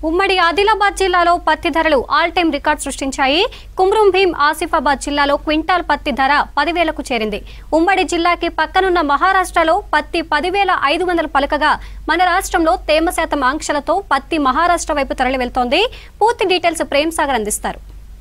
ఉమ్మడి ఆదిలాబాద్ జిల్లాలో పత్తి ధరలు ఆల్ టైమ్ రికార్డ్ సృష్టించాయి కుమ్రం భీం ఆసిఫాబాద్ జిల్లాలో క్వింటాల్ పత్తి ధర పదివేలకు చేరింది ఉమ్మడి జిల్లాకి పక్కనున్న మహారాష్ట్రలో పత్తి పదివేల ఐదు వందలు పలకగా మన రాష్ట్రంలో తేమ శాతం ఆంక్షలతో పత్తి మహారాష్ట్ర వైపు తరలి వెళ్తోంది పూర్తి డీటెయిల్స్ ప్రేమ్ సాగర్ అందిస్తారు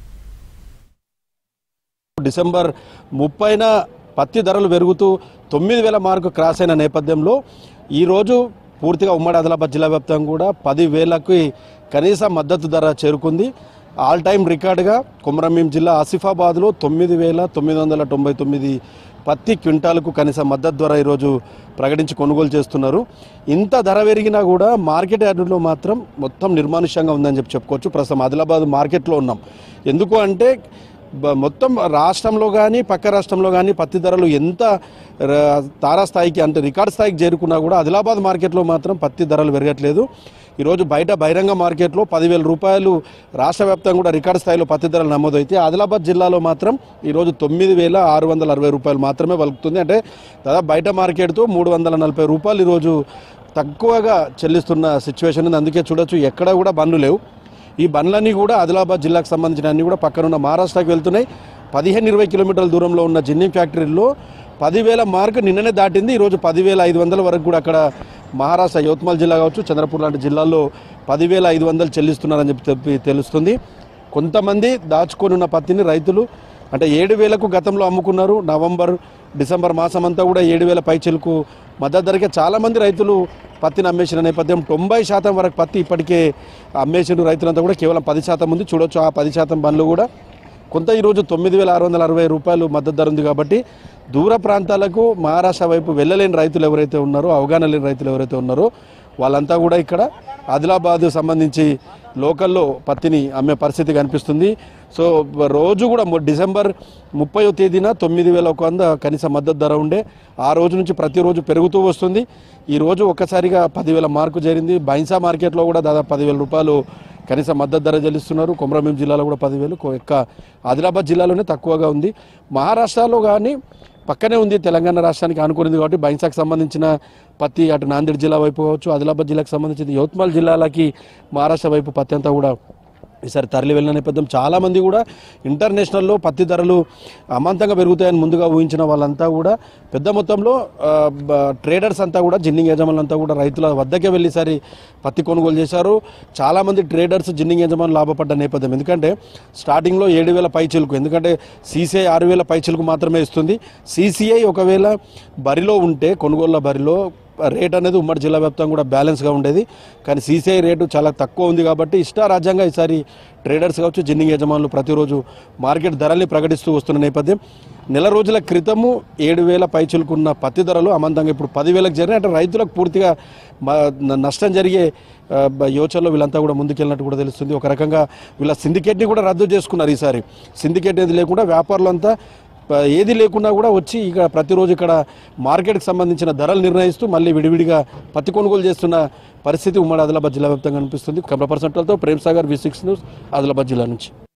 డిసెంబర్ ముప్పైన పత్తి ధరలు పెరుగుతూ తొమ్మిది వేల మార్కు క్రాస్ అయిన నేపథ్యంలో ఈరోజు పూర్తిగా ఉమ్మడి ఆదిలాబాద్ జిల్లా వ్యాప్తంగా కూడా పదివేలకి కనీస మద్దతు ధర చేరుకుంది ఆల్ టైమ్ రికార్డుగా కుమరంభీం జిల్లా ఆసిఫాబాద్లో తొమ్మిది వేల తొమ్మిది వందల తొంభై తొమ్మిది పత్తి క్వింటాలకు కనీస మద్దతు ధర ఈరోజు ప్రకటించి కొనుగోలు చేస్తున్నారు ఇంత ధర పెరిగినా కూడా మార్కెట్ యార్డులో మాత్రం మొత్తం నిర్మానుష్యంగా ఉందని చెప్పి చెప్పుకోవచ్చు ప్రస్తుతం ఆదిలాబాద్ మార్కెట్లో ఉన్నాం ఎందుకు అంటే బ- మొత్తం రాష్ట్రంలో కానీ పక్క రాష్ట్రంలో కానీ పత్తి ధరలు ఎంత ర- తారాస్థాయికి అంటే రికార్డ్ స్థాయికి చేరుకున్నా కూడా ఆదిలాబాద్ మార్కెట్లో మాత్రం పత్తి ధరలు పెరగట్లేదు ఈరోజు బయట బహిరంగ మార్కెట్లో పదివేల రూపాయలు రాష్ట్ర వ్యాప్తంగా కూడా రికార్డ్ స్థాయిలో పత్తి ధరలు నమోదైతే ఆదిలాబాద్ జిల్లాలో మాత్రం ఈరోజు తొమ్మిది వేల ఆరు వందల అరవై రూపాయలు మాత్రమే పలుకుతుంది అంటే దాదాపు బయట మార్కెట్తో మూడు వందల నలభై రూపాయలు ఈరోజు తక్కువగా చెల్లిస్తున్న సిచ్యువేషన్ ఉంది అందుకే చూడొచ్చు ఎక్కడ కూడా బండ్లు లేవు ఈ బండ్లన్నీ కూడా ఆదిలాబాద్ జిల్లాకు సంబంధించిన అన్ని కూడా పక్కనున్న మహారాష్ట్రకి వెళ్తున్నాయి పదిహేను ఇరవై కిలోమీటర్ల దూరంలో ఉన్న జిన్నింగ్ ఫ్యాక్టరీలో పదివేల మార్క్ నిన్ననే దాటింది ఈరోజు పదివేల ఐదు వందల వరకు కూడా అక్కడ మహారాష్ట్ర యవత్మాల్ జిల్లా కావచ్చు చంద్రపూర్ లాంటి జిల్లాల్లో పదివేల ఐదు వందలు చెల్లిస్తున్నారని చెప్పి చెప్పి తెలుస్తుంది కొంతమంది దాచుకొని ఉన్న పత్తిని రైతులు అంటే ఏడు వేలకు గతంలో అమ్ముకున్నారు నవంబర్ డిసెంబర్ మాసం అంతా కూడా ఏడు వేల పైచలకు మద్దతు ధరకే చాలామంది రైతులు పత్తిని అమ్మేసిన నేపథ్యం తొంభై శాతం వరకు పత్తి ఇప్పటికే అమ్మేసిన రైతులంతా కూడా కేవలం పది శాతం ఉంది చూడొచ్చు ఆ పది శాతం బండ్లు కూడా కొంత ఈరోజు తొమ్మిది వేల ఆరు వందల అరవై రూపాయలు మద్దతు ధర ఉంది కాబట్టి దూర ప్రాంతాలకు మహారాష్ట్ర వైపు వెళ్ళలేని రైతులు ఎవరైతే ఉన్నారో అవగాహన లేని రైతులు ఎవరైతే ఉన్నారో వాళ్ళంతా కూడా ఇక్కడ ఆదిలాబాద్ సంబంధించి లోకల్లో పత్తిని అమ్మే పరిస్థితి కనిపిస్తుంది సో రోజు కూడా మొ- డిసెంబర్ ముప్పయో తేదీన తొమ్మిది వేల ఒక వంద కనీస మద్దతు ధర ఉండే ఆ రోజు నుంచి ప్రతిరోజు పెరుగుతూ వస్తుంది ఈ రోజు ఒక్కసారిగా పదివేల మార్కు చేరింది బైన్సా మార్కెట్లో కూడా దాదాపు పదివేల రూపాయలు కనీస మద్దతు ధర చెల్లిస్తున్నారు కొమరంభీం జిల్లాలో కూడా పదివేలు కొ- ఎక్క ఆదిలాబాద్ జిల్లాలోనే తక్కువగా ఉంది మహారాష్ట్రలో కానీ పక్కనే ఉంది తెలంగాణ రాష్ట్రానికి ఆనుకునింది కాబట్టి బైన్సాకు సంబంధించిన పత్తి అటు నాందేడ్ జిల్లా వైపు కావచ్చు ఆదిలాబాద్ జిల్లాకు సంబంధించిన యవత్మాల్ జిల్లాలకి మహారాష్ట్ర వైపు పత్తి అంతా కూడా ఈసారి తరలి వెళ్ళిన నేపథ్యం చాలామంది కూడా ఇంటర్నేషనల్లో పత్తి ధరలు అమాంతంగా పెరుగుతాయని ముందుగా ఊహించిన వాళ్ళంతా కూడా పెద్ద మొత్తంలో ఆ, బ- ట్రేడర్స్ అంతా కూడా జిన్నింగ్ యజమానులంతా కూడా రైతుల వద్దకే వెళ్ళి ఈసారి పత్తి కొనుగోలు చేశారు చాలామంది ట్రేడర్స్ జిన్నింగ్ యజమానులు లాభపడ్డ నేపథ్యం ఎందుకంటే స్టార్టింగ్లో ఏడు వేల పైచిలకు ఎందుకంటే సీసీఐ ఆరు వేల పైచిలకు మాత్రమే ఇస్తుంది సీసీఐ ఒకవేళ బరిలో ఉంటే కొనుగోళ్ల బరిలో రేట్ అనేది ఉమ్మడి జిల్లా వ్యాప్తంగా కూడా బ్యాలెన్స్గా ఉండేది కానీ సీసీఐ రేటు చాలా తక్కువ ఉంది కాబట్టి ఇష్టారాజ్యంగా ఈసారి ట్రేడర్స్ కావచ్చు జిన్నింగ్ యజమానులు ప్రతిరోజు మార్కెట్ ధరల్ని ప్రకటిస్తూ వస్తున్న నేపథ్యం నెల రోజుల క్రితము ఏడు వేల పైచులుకున్న పత్తి ధరలు అమంతంగా ఇప్పుడు పదివేలకు జరిగినాయి అంటే రైతులకు పూర్తిగా మ- న- నష్టం జరిగే ఆ, బ- యోచనలో వీళ్ళంతా కూడా ముందుకెళ్ళినట్టు కూడా తెలుస్తుంది ఒక రకంగా వీళ్ళ సిండికేట్ని కూడా రద్దు చేసుకున్నారు ఈసారి సిండికేట్ అనేది లేకుండా వ్యాపారులంతా ప- ఏది లేకున్నా కూడా వచ్చి ఇక ప్రతిరోజు ఇక్కడ మార్కెట్కి సంబంధించిన ధరలు నిర్ణయిస్తూ మళ్ళీ విడివిడిగా పత్తి కొనుగోలు చేస్తున్న పరిస్థితి ఉమ్మడి ఆదిలాబాద్ జిల్లా వ్యాప్తంగా కనిపిస్తుంది కెమెరా పర్సెంట్లతో Prem Sagar V six news Adilabad జిల్లా నుంచి